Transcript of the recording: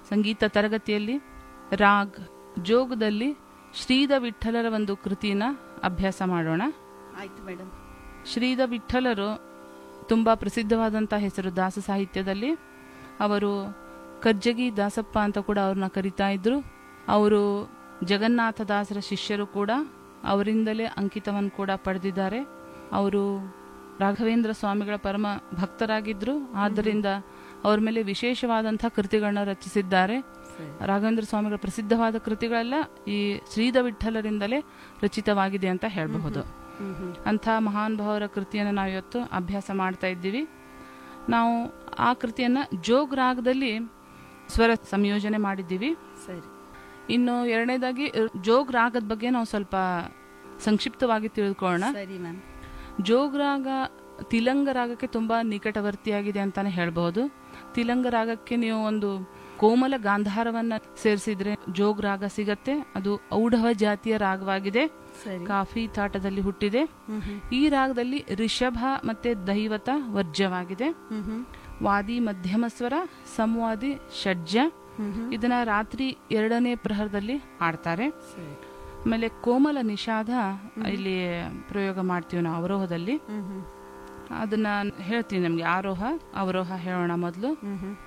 ಸಂಗೀತ ತರಗತಿಯಲ್ಲಿ ರಾಗ್ ಜೋಗದಲ್ಲಿ ಶ್ರೀದ ವಿಠಲರ ಒಂದು ಕೃತಿನ ಅಭ್ಯಾಸ ಮಾಡೋಣ ಆಯ್ತು ಮೇಡಮ್ ಶ್ರೀದ ವಿಠಲರು ತುಂಬ ಪ್ರಸಿದ್ಧವಾದಂಥ ಹೆಸರು ದಾಸ ಸಾಹಿತ್ಯದಲ್ಲಿ ಅವರು ಕರ್ಜಗಿ ದಾಸಪ್ಪ ಅಂತ ಕೂಡ ಅವ್ರನ್ನ ಕರಿತಾ ಇದ್ರು ಅವರು ಜಗನ್ನಾಥ ದಾಸರ ಶಿಷ್ಯರು ಕೂಡ ಅವರಿಂದಲೇ ಅಂಕಿತವನ್ನು ಕೂಡ ಪಡೆದಿದ್ದಾರೆ ಅವರು ರಾಘವೇಂದ್ರ ಸ್ವಾಮಿಗಳ ಪರಮ ಭಕ್ತರಾಗಿದ್ರು ಆದ್ದರಿಂದ ಅವ್ರ ಮೇಲೆ ವಿಶೇಷವಾದಂಥ ಕೃತಿಗಳನ್ನ ರಚಿಸಿದ್ದಾರೆ ಸರಿ ರಾಘವೇಂದ್ರ ಸ್ವಾಮಿಗಳ ಪ್ರಸಿದ್ಧವಾದ ಕೃತಿಗಳೆಲ್ಲ ಈ ಶ್ರೀದ ವಿಠಲರಿಂದಲೇ ರಚಿತವಾಗಿದೆ ಅಂತ ಹೇಳಬಹುದು ಹ್ಮ್ ಹ್ಮ್ ಅಂಥ ಮಹಾನ್ ಭಾವರ ಕೃತಿಯನ್ನು ನಾವು ಇವತ್ತು ಅಭ್ಯಾಸ ಮಾಡ್ತಾ ಇದ್ದೀವಿ ನಾವು ಆ ಕೃತಿಯನ್ನ ಜೋಗ್ ರಾಗದಲ್ಲಿ ಸ್ವರ ಸಂಯೋಜನೆ ಮಾಡಿದ್ದೀವಿ ಸರಿ ಇನ್ನು ಎರಡನೇದಾಗಿ ಜೋಗ್ ರಾಗದ ಬಗ್ಗೆ ನಾವು ಸ್ವಲ್ಪ ಸಂಕ್ಷಿಪ್ತವಾಗಿ ತಿಳ್ಕೊಳ್ಳೋಣ ಸರಿ ಮ್ಯಾಮ್ ಜೋಗ್ ರಾಗ ತಿಲಂಗ ರಾಗಕ್ಕೆ ತುಂಬಾ ನಿಕಟವರ್ತಿಯಾಗಿದೆ ಅಂತಾನೆ ಹೇಳ್ಬಹುದು ತಿಲಂಗ ರಾಗಕ್ಕೆ ನೀವು ಒಂದು ಕೋಮಲ ಗಾಂಧಾರವನ್ನ ಸೇರಿಸಿದ್ರೆ ಜೋಗ್ ರಾಗ ಸಿಗತ್ತೆ ಅದು ಔಢವ ಜಾತಿಯ ರಾಗವಾಗಿದೆ ಸರಿ ಕಾಫಿ ತಾಟದಲ್ಲಿ ಹುಟ್ಟಿದೆ ಹ್ಮ್ ಹ್ಮ್ ಈ ರಾಗದಲ್ಲಿ ರಿಷಭ ಮತ್ತೆ ದೈವತ ವರ್ಜ್ಯವಾಗಿದೆ ಹ್ಮ್ ಹ್ಮ್ ವಾದಿ ಮಧ್ಯಮ ಸ್ವರ ಸಂವಾದಿ ಷಡ್ಜ ಹ್ಮ್ ಹ್ಮ್ ಇದನ್ನ ರಾತ್ರಿ ಎರಡನೇ ಪ್ರಹರದಲ್ಲಿ ಹಾಡ್ತಾರೆ ಸರಿ ಆಮೇಲೆ ಕೋಮಲ ನಿಷಾದ ಇಲ್ಲಿ ಪ್ರಯೋಗ ಮಾಡ್ತೀವಿ ನಾವು ಅವರೋಹದಲ್ಲಿ ಹ್ಮ್ ಹ್ಮ್ ಅದನ್ನ ಹೇಳ್ತೀನಿ ನಮ್ಗೆ ಆರೋಹ ಅವರೋಹ ಹೇಳೋಣ ಮೊದಲು ಹ್ಮ್ ಹ್ಮ್